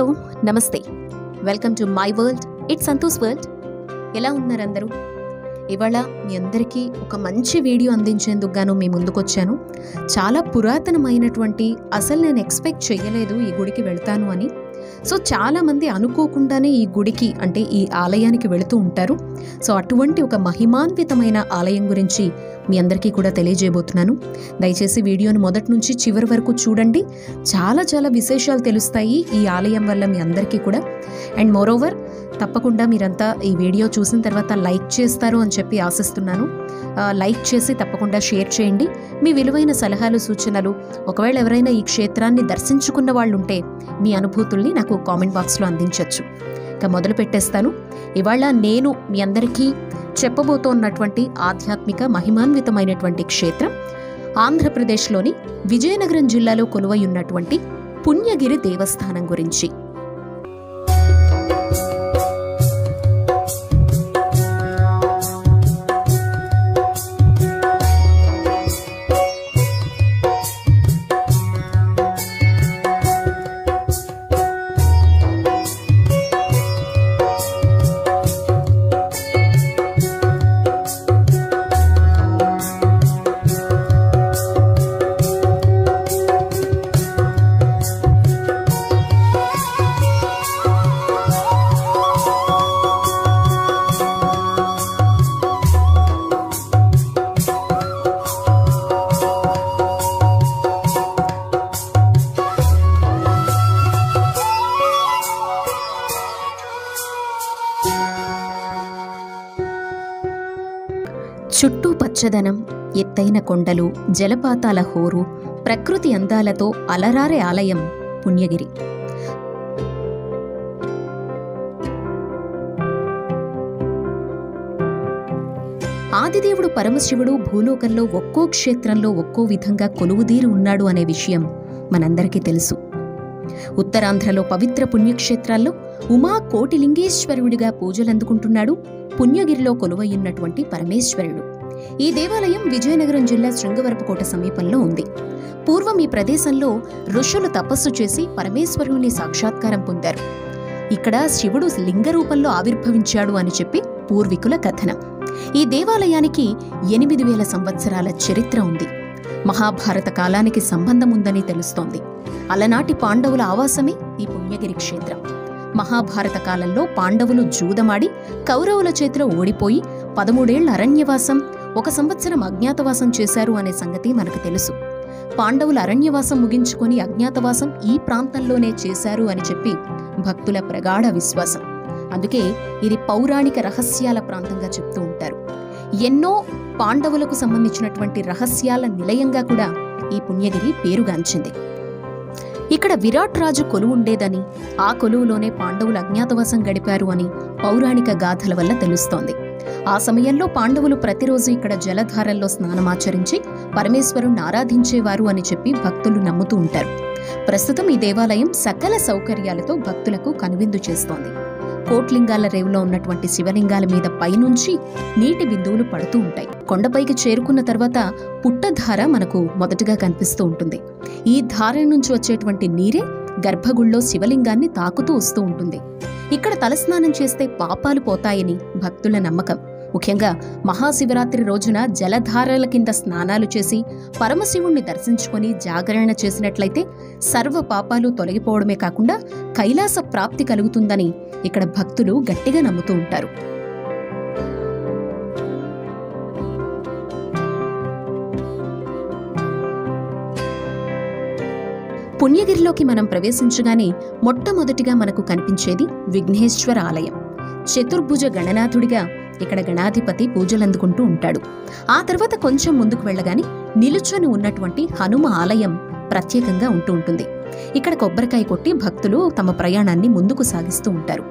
Hello నమస్తే welcome to my world it's Santosh world ఎలా ఉన్నారు అందరూ ఇవాళ మీ అందరికీ ఒక మంచి వీడియో అందించేందుకు గాను మీ ముందుకొచ్చాను చాలా పురాతనమైనటువంటి అసలు నేను ఎక్స్పెక్ట్ చేయలేదు ఈ గుడికి వెళ్తాను అని సో చాలామంది అనుకోకుండానే ఈ గుడికి అంటే ఈ ఆలయానికి వెళుతూ ఉంటారు సో అటువంటి ఒక మహిమాన్వితమైన ఆలయం గురించి మీ అందరికీ కూడా తెలియజేయబోతున్నాను దయచేసి వీడియోని మొదటి నుంచి చివరి వరకు చూడండి చాలా చాలా విశేషాలు తెలుస్తాయి ఈ ఆలయం వల్ల మీ అందరికీ కూడా అండ్ మోరోవర్ తప్పకుండా మీరంతా ఈ వీడియో చూసిన తర్వాత లైక్ చేస్తారు అని చెప్పి ఆశిస్తున్నాను ఆ, లైక్ చేసి తప్పకుండా షేర్ చేయండి మీ విలువైన సలహాలు సూచనలు ఒకవేళ ఎవరైనా ఈ క్షేత్రాన్ని దర్శించుకున్న వాళ్ళు ఉంటే మీ అనుభూతుల్ని నాకు కామెంట్ బాక్స్లో అందించవచ్చు ఇక మొదలు పెట్టేస్తాను ఇవాళ నేను మీ అందరికీ చెప్పబోతున్నటువంటి ఆధ్యాత్మిక మహిమాన్వితమైనటువంటి క్షేత్రం ఆంధ్రప్రదేశ్లోని విజయనగరం జిల్లాలో కొలువై ఉన్నటువంటి పుణ్యగిరి దేవస్థానం గురించి చుట్టూ పచ్చదనం ఎత్తైన కొండలు జలపాతాల హోరు ప్రకృతి అందాలతో అలరారే ఆలయం పుణ్యగిరి ఆదిదేవుడు పరమశివుడు భూలోకంలో ఒక్కో క్షేత్రంలో ఒక్కో విధంగా కొలువుదీరి ఉన్నాడు అనే విషయం మనందరికీ తెలుసు ఉత్తరాంధ్రలో పవిత్ర పుణ్యక్షేత్రాల్లో ఉమా కోటిలింగేశ్వరుడిగా పూజలందుకుంటున్నాడు పుణ్యగిరిలో కొలువయ్యున్నటువంటి పరమేశ్వరుడు ఈ దేవాలయం విజయనగరం జిల్లా శృంగవరపుకోట సమీపంలో ఉంది పూర్వం ఈ ప్రదేశంలో ఋషులు తపస్సు చేసి పరమేశ్వరుని సాక్షాత్కారం పొందారు ఇక్కడ శివుడు లింగ రూపంలో ఆవిర్భవించాడు అని చెప్పి పూర్వీకుల కథనం ఈ దేవాలయానికి ఎనిమిది వేల సంవత్సరాల చరిత్ర ఉంది మహాభారత కాలానికి సంబంధం ఉందని తెలుస్తోంది అలనాటి పాండవుల ఆవాసమే ఈ పుణ్యగిరి క్షేత్రం మహాభారత కాలంలో పాండవులు జూదమాడి కౌరవుల చేతిలో ఓడిపోయి పదమూడేళ్ల అరణ్యవాసం ఒక సంవత్సరం అజ్ఞాతవాసం చేశారు అనే సంగతి మనకు తెలుసు పాండవుల అరణ్యవాసం ముగించుకొని అజ్ఞాతవాసం ఈ ప్రాంతంలోనే చేశారు అని చెప్పి భక్తుల ప్రగాఢ విశ్వాసం అందుకే ఇది పౌరాణిక రహస్యాల ప్రాంతంగా చెప్తూ ఉంటారు ఎన్నో పాండవులకు సంబంధించినటువంటి రహస్యాల నిలయంగా కూడా ఈ పుణ్యగిరి పేరుగాంచింది ఇక్కడ విరాట్ రాజు కొలువు ఉండేదని ఆ కొలువులోనే పాండవులు అజ్ఞాతవాసం గడిపారు అని పౌరాణిక గాథల వల్ల తెలుస్తోంది ఆ సమయంలో పాండవులు ప్రతిరోజు ఇక్కడ జలధారల్లో స్నానమాచరించి పరమేశ్వరుణ్ణి ఆరాధించేవారు అని చెప్పి భక్తులు నమ్ముతూ ఉంటారు ప్రస్తుతం ఈ దేవాలయం సకల సౌకర్యాలతో భక్తులకు కనువిందు చేస్తోంది కోట్లింగాల రేవులో ఉన్నటువంటి శివలింగాల మీద పైనుంచి నీటి బిందువులు పడుతూ ఉంటాయి కొండపైకి చేరుకున్న తర్వాత పుట్టధార మనకు మొదటగా కనిపిస్తూ ఉంటుంది ఈ ధార నుంచి వచ్చేటువంటి నీరే గర్భగుళ్ళో శివలింగాన్ని తాకుతూ వస్తూ ఉంటుంది ఇక్కడ తలస్నానం చేస్తే పాపాలు పోతాయని భక్తుల నమ్మకం ముఖ్యంగా మహాశివరాత్రి రోజున జలధారల కింద స్నానాలు చేసి పరమశివుణ్ణి దర్శించుకొని జాగరణ చేసినట్లయితే సర్వ పాపాలు తొలగిపోవడమే కాకుండా కైలాస ప్రాప్తి కలుగుతుందని ఇక్కడ భక్తులు గట్టిగా నమ్ముతూ ఉంటారు పుణ్యగిరిలోకి మనం ప్రవేశించగానే మొట్టమొదటిగా మనకు కనిపించేది విఘ్నేశ్వర ఆలయం చతుర్భుజ గణనాథుడిగా ఇక్కడ గణాధిపతి పూజలందుకుంటూ ఉంటాడు ఆ తర్వాత కొంచెం ముందుకు వెళ్ళగానే నిలుచొని ఉన్నటువంటి హనుమ ఆలయం ప్రత్యేకంగా ఉంటూ ఉంటుంది ఇక్కడ కొబ్బరికాయ కొట్టి భక్తులు తమ ప్రయాణాన్ని ముందుకు సాగిస్తూ ఉంటారు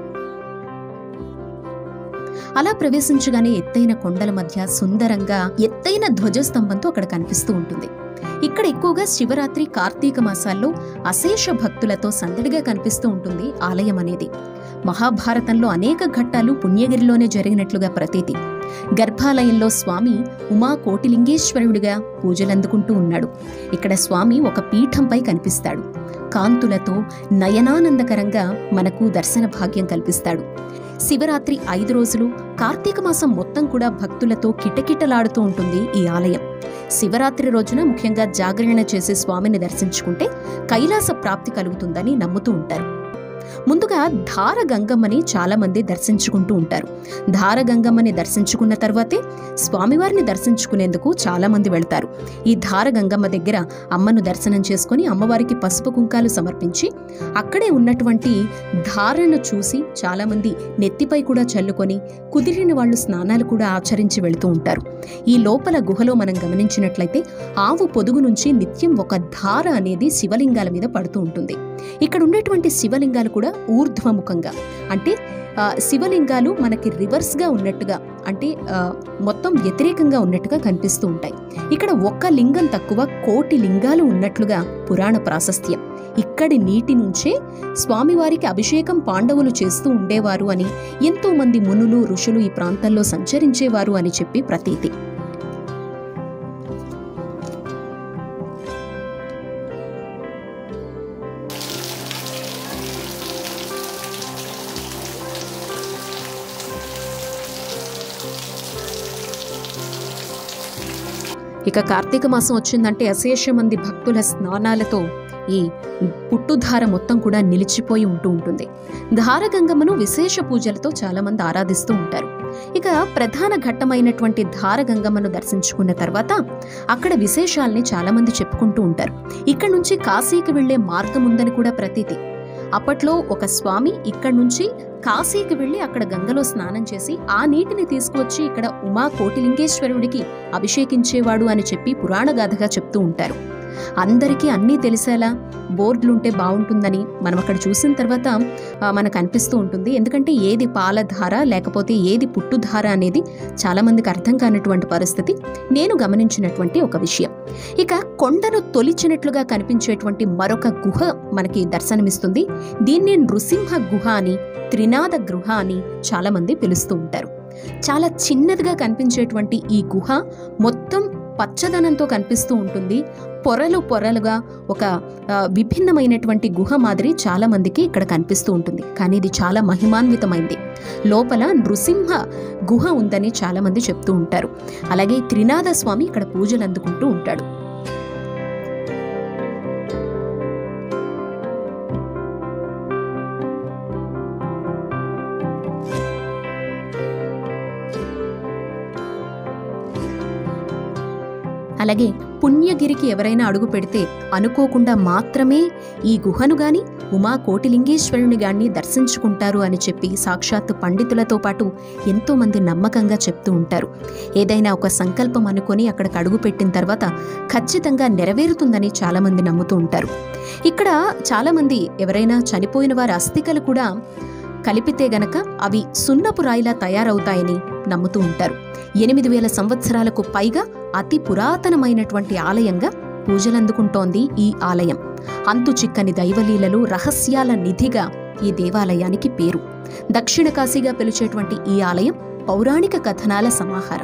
అలా ప్రవేశించగానే ఎత్తైన కొండల మధ్య సుందరంగా ఎత్తైన ధ్వజస్తంభంతో అక్కడ కనిపిస్తూ ఉంటుంది ఇక్కడ ఎక్కువగా శివరాత్రి కార్తీక మాసాల్లో అశేష భక్తులతో సందడిగా కనిపిస్తూ ఉంటుంది ఆలయం అనేది మహాభారతంలో అనేక ఘట్టాలు పుణ్యగిరిలోనే జరిగినట్లుగా ప్రతీతి గర్భాలయంలో స్వామి ఉమా కోటిలింగేశ్వరుడిగా పూజలందుకుంటూ ఉన్నాడు ఇక్కడ స్వామి ఒక పీఠంపై కనిపిస్తాడు కాంతులతో నయనానందకరంగా మనకు దర్శన భాగ్యం కల్పిస్తాడు శివరాత్రి ఐదు రోజులు కార్తీక మాసం మొత్తం కూడా భక్తులతో కిటకిటలాడుతూ ఉంటుంది ఈ ఆలయం శివరాత్రి రోజున ముఖ్యంగా జాగరణ చేసే స్వామిని దర్శించుకుంటే కైలాస ప్రాప్తి కలుగుతుందని నమ్ముతూ ఉంటారు ముందుగా ధార గంగమ్మని చాలా మంది దర్శించుకుంటూ ఉంటారు ధార గంగమ్మని దర్శించుకున్న తర్వాతే స్వామివారిని దర్శించుకునేందుకు చాలా మంది వెళ్తారు ఈ ధార గంగమ్మ దగ్గర అమ్మను దర్శనం చేసుకుని అమ్మవారికి పసుపు కుంకాలు సమర్పించి అక్కడే ఉన్నటువంటి ధారను చూసి చాలా మంది నెత్తిపై కూడా చల్లుకొని కుదిరిన వాళ్ళు స్నానాలు కూడా ఆచరించి వెళుతూ ఉంటారు ఈ లోపల గుహలో మనం గమనించినట్లయితే ఆవు పొదుగు నుంచి నిత్యం ఒక ధార అనేది శివలింగాల మీద పడుతూ ఉంటుంది ఇక్కడ ఉన్నటువంటి శివలింగాలు కూడా ఊర్ధ్వముఖంగా అంటే ఆ, శివలింగాలు మనకి రివర్స్గా ఉన్నట్టుగా అంటే ఆ, మొత్తం వ్యతిరేకంగా ఉన్నట్టుగా కనిపిస్తూ ఉంటాయి ఇక్కడ ఒక్క లింగం తక్కువ కోటి లింగాలు ఉన్నట్లుగా పురాణ ప్రాశస్త్యం ఇక్కడి నీటి నుంచే స్వామివారికి అభిషేకం పాండవులు చేస్తూ ఉండేవారు అని ఎంతో మంది మునులు ఋషులు ఈ ప్రాంతంలో సంచరించేవారు అని చెప్పి ప్రతీతి ఇక కార్తీక మాసం వచ్చిందంటే అశేష మంది భక్తుల స్నానాలతో ఈ పుట్టుధార మొత్తం కూడా నిలిచిపోయి ఉంటూ ఉంటుంది ధారగంగమ్మను విశేష పూజలతో చాలా మంది ఆరాధిస్తూ ఉంటారు ఇక ప్రధాన ఘట్టమైనటువంటి ధారగంగమ్మను దర్శించుకున్న తర్వాత అక్కడ విశేషాల్ని చాలా మంది చెప్పుకుంటూ ఉంటారు ఇక్కడ నుంచి కాశీకి వెళ్లే మార్గం ఉందని కూడా ప్రతీతి అప్పట్లో ఒక స్వామి ఇక్కడ నుంచి కాశీకి వెళ్లి అక్కడ గంగలో స్నానం చేసి ఆ నీటిని తీసుకువచ్చి ఇక్కడ ఉమా కోటిలింగేశ్వరుడికి అభిషేకించేవాడు అని చెప్పి పురాణగాథగా చెప్తూ ఉంటారు అందరికీ అన్నీ తెలిసేలా బోర్డులుంటే బాగుంటుందని మనం అక్కడ చూసిన తర్వాత ఆ, మనకు అనిపిస్తూ ఉంటుంది ఎందుకంటే ఏది పాలధార లేకపోతే ఏది పుట్టుధార అనేది చాలా మందికి అర్థం కానటువంటి పరిస్థితి నేను గమనించినటువంటి ఒక విషయం ఇక కొండను తొలిచినట్లుగా కనిపించేటువంటి మరొక గుహ మనకి దర్శనమిస్తుంది దీన్ని నృసింహ గుహ అని త్రినాద గృహ అని చాలా మంది పిలుస్తూ ఉంటారు చాలా చిన్నదిగా కనిపించేటువంటి ఈ గుహ మొత్తం పచ్చదనంతో కనిపిస్తూ ఉంటుంది పొరలు పొరలుగా ఒక ఆ, విభిన్నమైనటువంటి గుహ మాదిరి చాలా మందికి ఇక్కడ కనిపిస్తూ ఉంటుంది కానీ ఇది చాలా మహిమాన్వితమైంది లోపల నృసింహ గుహ ఉందని చాలా మంది చెప్తూ ఉంటారు అలాగే త్రినాథ స్వామి ఇక్కడ పూజలు అందుకుంటూ ఉంటాడు అలాగే పుణ్యగిరికి ఎవరైనా అడుగు పెడితే అనుకోకుండా మాత్రమే ఈ గుహను గాని ఉమా కోటిలింగేశ్వరుని గాని దర్శించుకుంటారు అని చెప్పి సాక్షాత్తు పండితులతో పాటు ఎంతో మంది నమ్మకంగా చెప్తూ ఉంటారు ఏదైనా ఒక సంకల్పం అనుకొని అక్కడికి అడుగు పెట్టిన తర్వాత ఖచ్చితంగా నెరవేరుతుందని చాలా మంది నమ్ముతూ ఉంటారు ఇక్కడ చాలా మంది ఎవరైనా చనిపోయిన వారి అస్థికలు కూడా కలిపితే గనక అవి సున్నపు రాయిలా తయారవుతాయని నమ్ముతూ ఉంటారు ఎనిమిది వేల సంవత్సరాలకు పైగా అతి పురాతనమైనటువంటి ఆలయంగా పూజలందుకుంటోంది ఈ ఆలయం అంతు చిక్కని దైవలీలలు రహస్యాల నిధిగా ఈ దేవాలయానికి పేరు దక్షిణ కాశీగా పిలిచేటువంటి ఈ ఆలయం పౌరాణిక కథనాల సమాహారం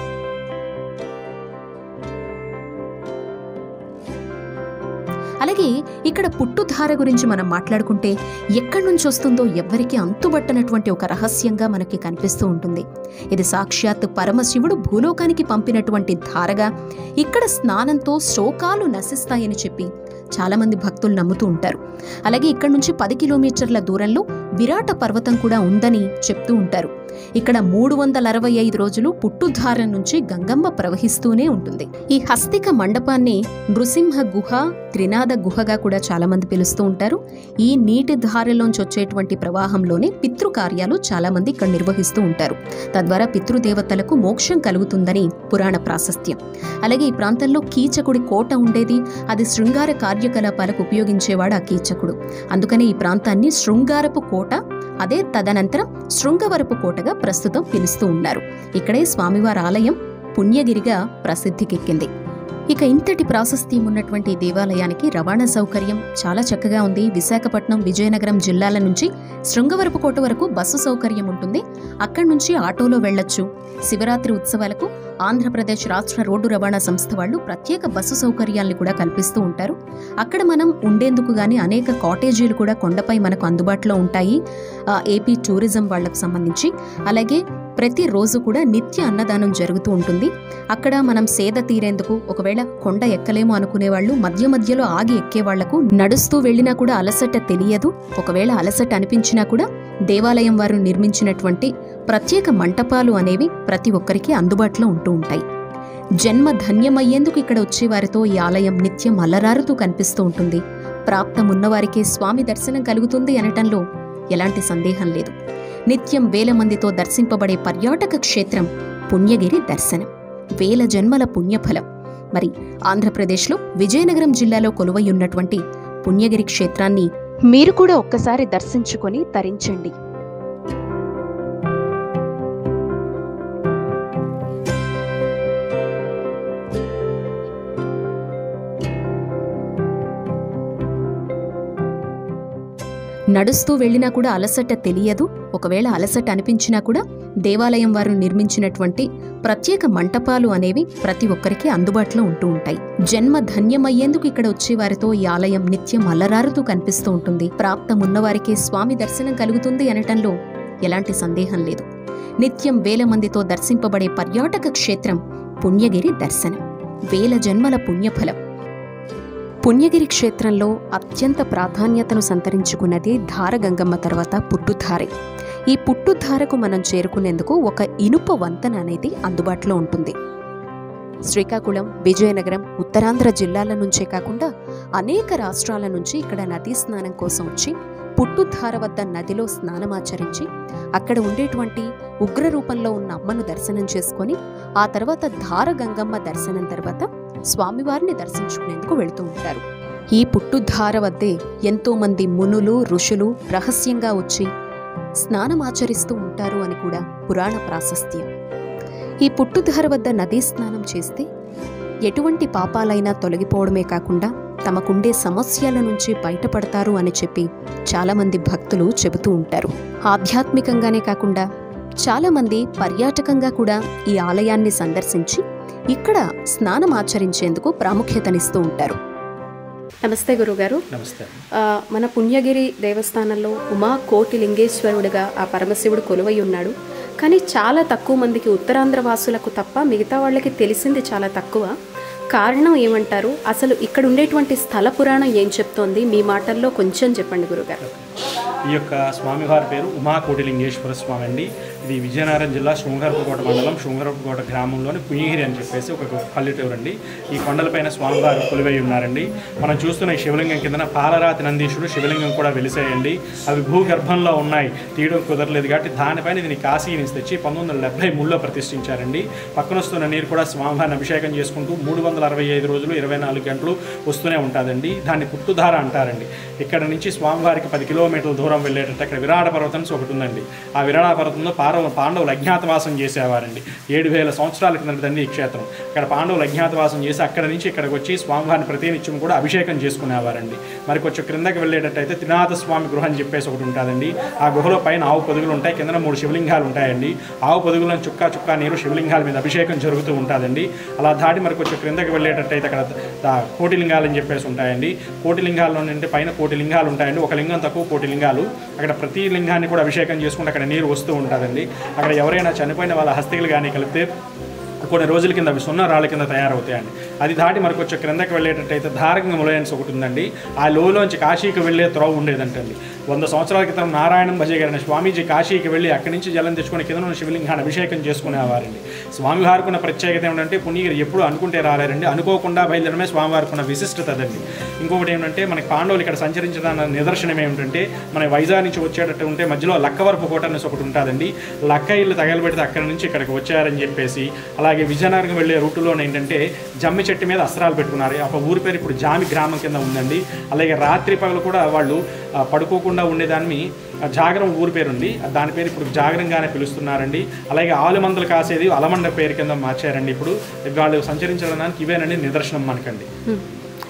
అలాగే ఇక్కడ పుట్టుధార గురించి మనం మాట్లాడుకుంటే ఎక్కడి నుంచి వస్తుందో ఎవ్వరికీ అంతుబట్టనటువంటి ఒక రహస్యంగా మనకి కనిపిస్తూ ఉంటుంది ఇది సాక్షాత్ పరమశివుడు భూలోకానికి పంపినటువంటి ధారగా ఇక్కడ స్నానంతో శోకాలు నశిస్తాయని చెప్పి చాలామంది భక్తులు నమ్ముతూ ఉంటారు అలాగే ఇక్కడ నుంచి పది కిలోమీటర్ల దూరంలో విరాట పర్వతం కూడా ఉందని చెప్తూ ఉంటారు ఇక్కడ మూడు వందల అరవై ఐదు రోజులు పుట్టుధార నుంచి గంగమ్మ ప్రవహిస్తూనే ఉంటుంది ఈ హస్తిక మండపాన్ని నృసింహ గుహ త్రినాద గుహగా కూడా చాలా మంది పిలుస్తూ ఉంటారు ఈ నీటి ధారలోంచి వచ్చేటువంటి ప్రవాహంలోనే పితృకార్యాలు చాలా మంది ఇక్కడ నిర్వహిస్తూ ఉంటారు తద్వారా పితృదేవతలకు మోక్షం కలుగుతుందని పురాణ ప్రాశస్త్యం అలాగే ఈ ప్రాంతంలో కీచకుడి కోట ఉండేది అది శృంగార కార్యకలాపాలకు ఉపయోగించేవాడు ఆ కీచకుడు అందుకనే ఈ ప్రాంతాన్ని శృంగారపు కోట అదే తదనంతరం శృంగవరపు కోటగా ప్రస్తుతం పిలుస్తూ ఉన్నారు ఇక్కడే స్వామివారి ఆలయం పుణ్యగిరిగా ప్రసిద్ధికెక్కింది ఇక ఇంతటి ప్రాశస్త్యం ఉన్నటువంటి ఈ దేవాలయానికి రవాణా సౌకర్యం చాలా చక్కగా ఉంది విశాఖపట్నం విజయనగరం జిల్లాల నుంచి శృంగవరపు కోట వరకు బస్సు సౌకర్యం ఉంటుంది అక్కడి నుంచి ఆటోలో వెళ్ళొచ్చు శివరాత్రి ఉత్సవాలకు ఆంధ్రప్రదేశ్ రాష్ట్ర రోడ్డు రవాణా సంస్థ వాళ్ళు ప్రత్యేక బస్సు సౌకర్యాల్ని కూడా కల్పిస్తూ ఉంటారు అక్కడ మనం ఉండేందుకు గాని అనేక కాటేజీలు కూడా కొండపై మనకు అందుబాటులో ఉంటాయి ఆ, ఏపీ టూరిజం వాళ్లకు సంబంధించి అలాగే ప్రతిరోజు కూడా నిత్య అన్నదానం జరుగుతూ ఉంటుంది అక్కడ మనం సేద తీరేందుకు ఒకవేళ కొండ ఎక్కలేమో అనుకునే వాళ్ళు మధ్య మధ్యలో ఆగి ఎక్కే వాళ్లకు నడుస్తూ వెళ్ళినా కూడా అలసట తెలియదు ఒకవేళ అలసట అనిపించినా కూడా దేవాలయం వారు నిర్మించినటువంటి ప్రత్యేక మంటపాలు అనేవి ప్రతి ఒక్కరికి అందుబాటులో ఉంటూ ఉంటాయి జన్మ ధన్యమయ్యేందుకు ఇక్కడ వచ్చే వారితో ఈ ఆలయం నిత్యం అలరారుతూ కనిపిస్తూ ఉంటుంది ప్రాప్తం ఉన్నవారికే స్వామి దర్శనం కలుగుతుంది అనటంలో ఎలాంటి సందేహం లేదు నిత్యం వేల మందితో దర్శింపబడే పర్యాటక క్షేత్రం పుణ్యగిరి దర్శనం వేల జన్మల పుణ్యఫలం మరి ఆంధ్రప్రదేశ్లో విజయనగరం జిల్లాలో కొలువై ఉన్నటువంటి పుణ్యగిరి క్షేత్రాన్ని మీరు కూడా ఒక్కసారి దర్శించుకొని తరించండి నడుస్తూ వెళ్ళినా కూడా అలసట తెలియదు ఒకవేళ అలసట అనిపించినా కూడా దేవాలయం వారు నిర్మించినటువంటి ప్రత్యేక మంటపాలు అనేవి ప్రతి ఒక్కరికి అందుబాటులో ఉంటూ ఉంటాయి జన్మ ధన్యమయ్యేందుకు ఇక్కడ వచ్చే వారితో ఈ ఆలయం నిత్యం అలరారుతూ కనిపిస్తూ ఉంటుంది ప్రాప్తం ఉన్నవారికే స్వామి దర్శనం కలుగుతుంది అనటంలో ఎలాంటి సందేహం లేదు నిత్యం వేల మందితో దర్శింపబడే పర్యాటక క్షేత్రం పుణ్యగిరి దర్శనం వేల జన్మల పుణ్యఫలం పుణ్యగిరి క్షేత్రంలో అత్యంత ప్రాధాన్యతను సంతరించుకున్నది ధారగంగమ్మ తర్వాత పుట్టుధారే ఈ పుట్టుధారకు మనం చేరుకునేందుకు ఒక ఇనుప వంతెన అనేది అందుబాటులో ఉంటుంది శ్రీకాకుళం విజయనగరం ఉత్తరాంధ్ర జిల్లాల నుంచే కాకుండా అనేక రాష్ట్రాల నుంచి ఇక్కడ నదీ స్నానం కోసం వచ్చి పుట్టుధార వద్ద నదిలో స్నానమాచరించి అక్కడ ఉండేటువంటి ఉగ్ర రూపంలో ఉన్న అమ్మను దర్శనం చేసుకొని ఆ తర్వాత ధారగంగమ్మ దర్శనం తర్వాత స్వామివారిని దర్శించుకునేందుకు వెళుతూ ఉంటారు ఈ పుట్టుధార వద్దే ఎంతో మంది మునులు ఋషులు రహస్యంగా వచ్చి స్నానమాచరిస్తూ ఉంటారు అని కూడా పురాణ ప్రాశస్త్యం ఈ పుట్టుధార వద్ద నదీ స్నానం చేస్తే ఎటువంటి పాపాలైనా తొలగిపోవడమే కాకుండా తమకుండే సమస్యల నుంచి బయటపడతారు అని చెప్పి చాలామంది భక్తులు చెబుతూ ఉంటారు ఆధ్యాత్మికంగానే కాకుండా చాలామంది పర్యాటకంగా కూడా ఈ ఆలయాన్ని సందర్శించి ఇక్కడ స్నానం ఆచరించేందుకు ప్రాముఖ్యతనిస్తూ ఉంటారు నమస్తే గురుగారు నమస్తే ఆ, మన పుణ్యగిరి దేవస్థానంలో ఉమా కోటి లింగేశ్వరుడిగా ఆ పరమశివుడు కొలువై ఉన్నాడు కానీ చాలా తక్కువ మందికి ఉత్తరాంధ్ర వాసులకు తప్ప మిగతా వాళ్ళకి తెలిసింది చాలా తక్కువ కారణం ఏమంటారు అసలు ఇక్కడ ఉండేటువంటి స్థల పురాణం ఏం చెప్తోంది మీ మాటల్లో కొంచెం చెప్పండి గురుగారు ఈ యొక్క స్వామివారి పేరు ఉమా కోటిలింగేశ్వర స్వామి అండి ఇది విజయనగరం జిల్లా శృంగరపుకోట మండలం శృంగరపుకోట గ్రామంలోని పుయ్యగిరి అని చెప్పేసి ఒక పల్లెటూరు అండి ఈ కొండలపైన స్వామివారు కొలువై ఉన్నారండి మనం చూస్తున్న ఈ శివలింగం కిందన పాలరాతి నందీశుడు శివలింగం కూడా వెలిసాయండి అవి భూగర్భంలో ఉన్నాయి తీయడం కుదరలేదు కాబట్టి దానిపైన దీన్ని కాశీ నుంచి తెచ్చి పంతొమ్మిది వందల డెబ్బై మూడులో ప్రతిష్ఠించారండి పక్కన వస్తున్న నీరు కూడా స్వామివారిని అభిషేకం చేసుకుంటూ మూడు వందల అరవై ఐదు రోజులు ఇరవై నాలుగు గంటలు వస్తూనే ఉంటుందండి దాన్ని పుట్టుధార అంటారండి ఇక్కడ నుంచి స్వామివారికి పది కిలోమీటర్ల దూరం వెళ్ళేటట్టు అక్కడ విరాట పర్వతం అని ఒకటి ఉందండి ఆ విరాట పర్వతంలో పారవ పాండవులు అజ్ఞాతవాసం చేసేవారండి ఏడు వేల సంవత్సరాల కిందటండి ఈ క్షేత్రం ఇక్కడ పాండవులు అజ్ఞాతవాసం చేసి అక్కడ నుంచి ఇక్కడికి వచ్చి స్వామివారిని ప్రతినిత్యం కూడా అభిషేకం చేసుకునేవారండి మరి కొంచెం క్రిందకి వెళ్ళేటట్టయితే త్రినాథ స్వామి గృహ అని చెప్పేసి ఒకటి ఉంటుందండి ఆ గుహలో పైన ఆవు పొదుగులు ఉంటాయి కింద మూడు శివలింగాలు ఉంటాయండి ఆవు పొదుగులను చుక్క చుక్క నీరు శివలింగాల మీద అభిషేకం జరుగుతూ ఉంటుందండి అలా దాటి మరి కొంచెం క్రిందకి వెళ్ళేటట్టయితే అక్కడ దా- కోటిలింగాలు అని చెప్పేసి ఉంటాయండి కోటిలింగాల్లో నుండి పైన కోటి లింగాలు ఉంటాయండి ఒక లింగం తక్కువ కోటి లింగాలు అక్కడ ప్రతి లింగాన్ని కూడా అభిషేకం చేసుకుంటే అక్కడ నీరు వస్తూ ఉంటుందండి అక్కడ ఎవరైనా చనిపోయిన వాళ్ళ హస్తికలు కానీ కలిపితే కొన్ని రోజుల కింద అవి సున్న రాళ్ళ కింద తయారవుతాయండి అది దాటి మనకు వచ్చే క్రిందకి వెళ్ళేటట్టయితే ధారకంగ ములయన్స్ ఒకటి ఉందండి ఆ లోలోంచి కాశీకి వెళ్ళే త్రోవ ఉండేదంటండి వంద సంవత్సరాల క్రితం నారాయణం భజగారిన స్వామీజీ కాశీకి వెళ్ళి అక్కడి నుంచి జలం తెచ్చుకొని కింద ఉన్న శివలింగాన్ని అభిషేకం చేసుకునేవారండి స్వామివారికి ఉన్న ప్రత్యేకత ఏమిటంటే పుణ్యగిరి ఎప్పుడు అనుకుంటే రాలేరండి అనుకోకుండా బయలుదేరమే స్వామివారికి ఉన్న విశిష్టత అదండి ఇంకొకటి ఏంటంటే మనకి పాండవులు ఇక్కడ సంచరించడానికి నిదర్శనం ఏమిటంటే మన వైజాగ్ నుంచి వచ్చేటట్టు ఉంటే మధ్యలో లక్కవరపు కోట అనేసి ఒకటి ఉంటుందండి లక్క ఇల్లు తగలబెడితే అక్కడి నుంచి ఇక్కడికి వచ్చారని చెప్పేసి అలాగే విజయనగరం వెళ్ళే రూటులో ఏంటంటే జమ్మి చెట్టు మీద అస్త్రాలు పెట్టుకున్నారు ఆ ఊరి పేరు ఇప్పుడు జామి గ్రామం కింద ఉందండి అలాగే రాత్రి పగలు కూడా వాళ్ళు ఆ, పడుకోకుండా ఉండేదాన్ని ఆ, జాగరం ఊరి పేరు ఉంది ఆ, దాని పేరు ఇప్పుడు జాగరంగానే పిలుస్తున్నారండి అలాగే ఆలుమందలు కాసేది అలమండ పేరు కింద మార్చారండి ఇప్పుడు వాళ్ళు సంచరించడానికి ఇవేనండి నిదర్శనం మనకండి హ్మ్.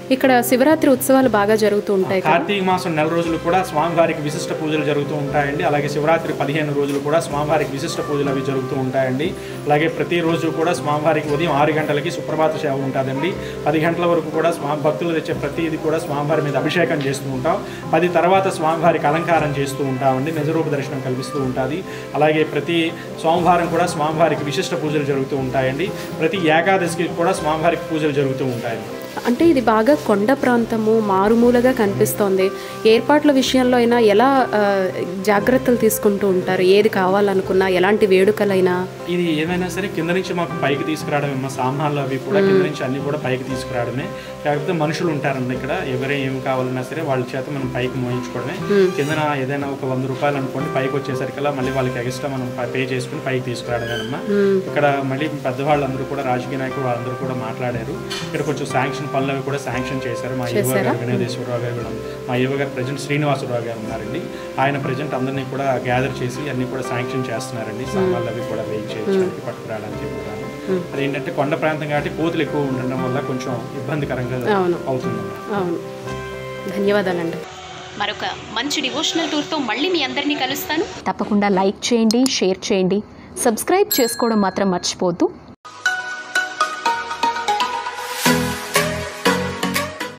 ఇక్కడ శివరాత్రి ఉత్సవాలు బాగా జరుగుతూ ఉంటాయి కదా కార్తీక మాసం నెల రోజులు కూడా స్వామివారికి విశిష్ట పూజలు జరుగుతూ ఉంటాయండి అలాగే శివరాత్రి పదిహేను రోజులు కూడా స్వామివారికి విశిష్ట పూజలు అవి జరుగుతూ ఉంటాయండి అలాగే ప్రతిరోజు కూడా స్వామివారికి ఉదయం ఆరు గంటలకి సుప్రభాత సేవ ఉంటుందండి పది గంటల వరకు కూడా స్వామి భక్తులు తెచ్చే ప్రతిది కూడా స్వామివారి మీద అభిషేకం చేస్తూ ఉంటాం పది తర్వాత స్వామివారికి అలంకారం చేస్తూ ఉంటామండి నిజరూప దర్శనం కల్పిస్తూ ఉంటుంది అలాగే ప్రతి సోమవారం కూడా స్వామివారికి విశిష్ట పూజలు జరుగుతూ ఉంటాయండి ప్రతి ఏకాదశికి కూడా స్వామివారికి పూజలు జరుగుతూ ఉంటాయండి అంటే ఇది బాగా కొండ ప్రాంతము మారుమూలగా కనిపిస్తోంది ఏర్పాట్ల విషయంలో అయినా ఎలా ఆ, జాగ్రత్తలు తీసుకుంటూ ఉంటారు ఏది కావాలనుకున్నా ఎలాంటి వేడుకలైనా ఇది ఏమైనా సరే కింద నుంచి మాకు పైకి తీసుకురావడమే మా సామాన్లు అవి కూడా కింద నుంచి అన్ని కూడా పైకి తీసుకురావడమే కాకపోతే మనుషులు ఉంటారండి ఇక్కడ ఎవరే ఏం కావాలన్నా సరే వాళ్ళ చేత మనం పైకి మోయించుకోవడమే కిందన ఏదైనా ఒక వంద రూపాయలు అనుకోండి పైకి వచ్చేసరికల్లా మళ్ళీ వాళ్ళకి ఎక్స్ట్రా మనం పే చేసుకుని పైకి తీసుకురావడమేనమ్మా ఇక్కడ మళ్ళీ పెద్దవాళ్ళందరూ కూడా రాజకీయ నాయకులు వాళ్ళందరూ కూడా మాట్లాడారు ఇక్కడ కొంచెం శాంక్షన్ పనులు అవి కూడా శాంక్షన్ చేశారు మా యువ గారు వినోదేశ్వరరావు గారు కూడా మా యువ గారు ప్రజెంట్ శ్రీనివాసరావు గారు ఉన్నారండి ఆయన ప్రజెంట్ అందరినీ కూడా గ్యాదర్ చేసి అన్ని కూడా శాంక్షన్ చేస్తున్నారండి సామాన్లు అవి కూడా వెయిట్ చేయడానికి పట్టుకురావడానికి కూడా అదేంటంటే కొండ ప్రాంతం కాబట్టి కోతులు ఎక్కువ ఉండడం వల్ల కొంచెం ఇబ్బందికరంగా అవును. అవుతుంది అవును ధన్యవాదాలండి మరొక మంచి డివోషనల్ టూర్తో మళ్ళీ మీ అందరినీ కలుస్తాను తప్పకుండా లైక్ చేయండి షేర్ చేయండి సబ్స్క్రైబ్ చేసుకోవడం మాత్రం మర్చిపోవద్దు